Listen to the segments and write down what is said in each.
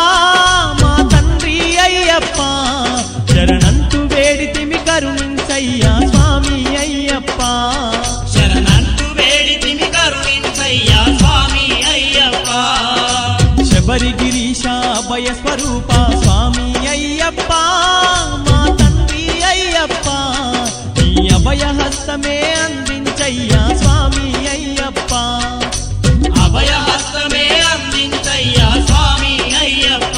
మా తండ్రి అయ్యప్ప శరణంతు వేడితిమి కరుణించయ్యా స్వామి అయ్యప్ప శరణంటూ వేడితిమి కరుణించయ్యా స్వామి అయ్యప్ప శబరి గిరీశ అభయ స్వరూప స్వామి అయ్యప్ప మా తండ్రి అయ్యప్ప నీ అభయ హస్తమే అందించయ్యా స్వామి అయ్యప్ప అభయహస్తమే అందించయ్యా స్వామి అయ్యప్ప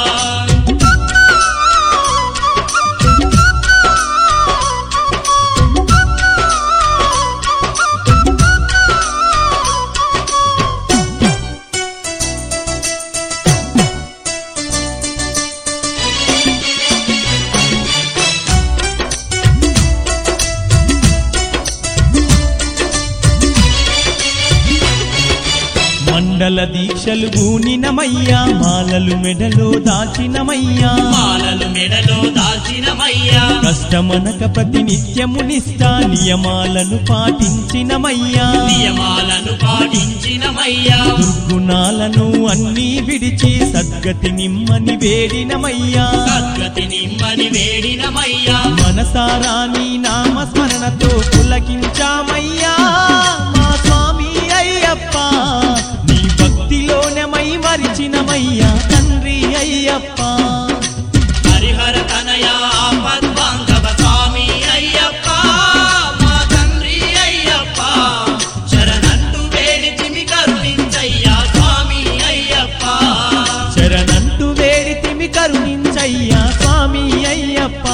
మండల దీక్షలు గూనినమయ్యా మాలలు మెడలో దాచినమయ్యా మాలలు మెడలో దాల్చినమయ్యా కష్టమనక ప్రతి నిత్యము నిష్ఠా నియమాలను పాటించినమయ్యా నియమాలను పాటించినమయ్యా దుర్గుణాలను అన్నీ విడిచి సద్గతి నిమ్మని వేడినమయ్యా సద్గతి నిమ్మని వేడినమయ్యా మనసారా నీ నామస్మరణతో పులకించామయ్యా మా స్వామి అయ్యప్ప నీ భక్తిలోనే మై మరిచినమయ్యా తండ్రి అయ్యప్ప హరిహర తనయా పద్మాంగవ స్వామి అయ్యప్ప మా తండ్రి అయ్యప్ప శరణంటూ వేడితిమి కరుణించయ్యా స్వామి అయ్యప్ప శరణంటూ వేడితిమి కరుణించయ్యా స్వామి అయ్యప్ప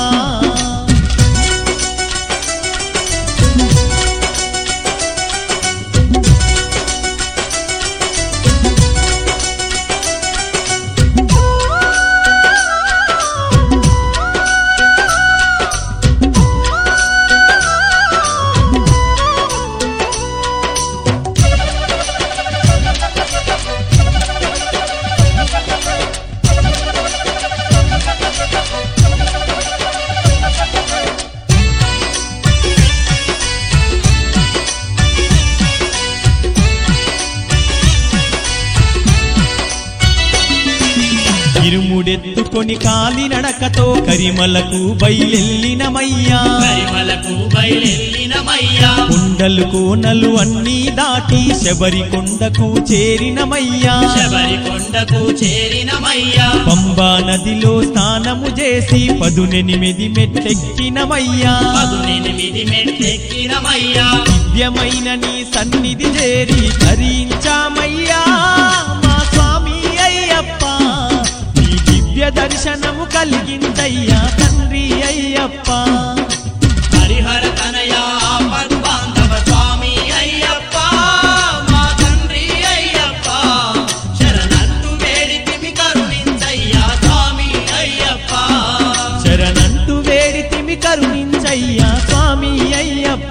ఇరుముడెత్తుకొని కాలి నడకతో కరిమలకు బయలెల్లినమయ్యా పరిమలకు బయలెల్లినమయ్యా కొండలు కోనలు అన్నీ దాటి శబరి కొండకు చేరినమయ్యా శబరి కొండకు చేరినమయ్యా పంబా నదిలో స్నానము చేసి పదునెనిమిది మెట్టెక్కినమయ్యా పదునెనిమిది మెట్లెక్కినమయ్యా దివ్యమైన నీ సన్నిధి చేరి ధరించామయ్యా మా స్వామి అయ్యప్ప నీ దివ్య దర్శనము కలిగిందయ్యా తండ్రి అయ్యప్ప హరిహర తనయా పద్మాంగవ స్వామి అయ్యప్ప మా తండ్రి అయ్యప్ప శరణంటూ వేడితిమి కరుణించయ్యా స్వామి అయ్యప్ప శరణంటూ వేడితిమి కరుణించయ్యా స్వామి అయ్యప్ప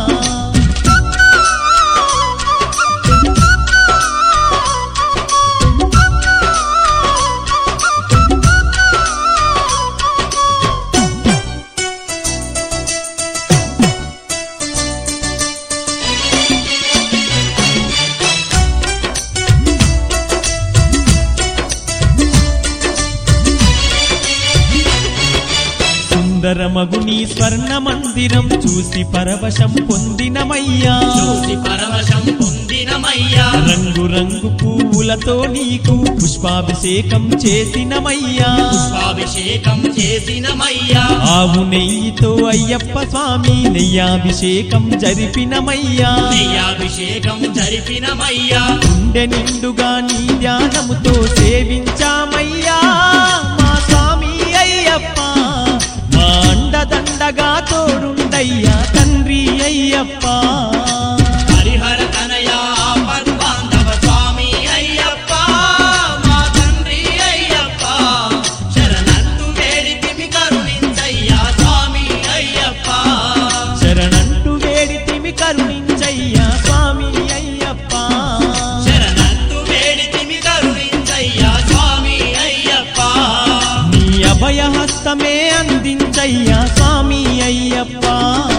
సుందరమగు నీ స్వర్ణ మందిరం చూసి పరవశం పొందినమయ్యా చూసి పరవశం పొందినమయ్యా రంగు రంగు పువ్వులతో నీకు పుష్పాభిషేకం చేసినమయ్యా పుష్పాభిషేకం చేసినమయ్యా ఆవు నెయ్యితో అయ్యప్ప స్వామి నెయ్యాభిషేకం జరిపినమయ్యా నెయ్యాభిషేకం జరిపినమయ్యా గుండె నిండుగా నీ ధ్యానముతో సేవించామయ్యా మా స్వామి అయ్యప్ప మా అండదండగా తోడుండయ్యా తండ్రి అయ్యప్ప హరిహర తనయా పద్మాంగవ స్వామి అయ్యప్ప మా తండ్రి అయ్యప్ప శరణంటూ వేడితిమి కరుణించయ్యా స్వామి అయ్యప్ప శరణంటూ వేడితిమి కరుణించయ్యా స్వామి అయ్యప్ప శరణంటూ వేడితిమి కరుణించయ్యా స్వామి అయ్యప్ప నీ అభయ హస్తమే అందించయ్యా స్వామి అయ్యప్ప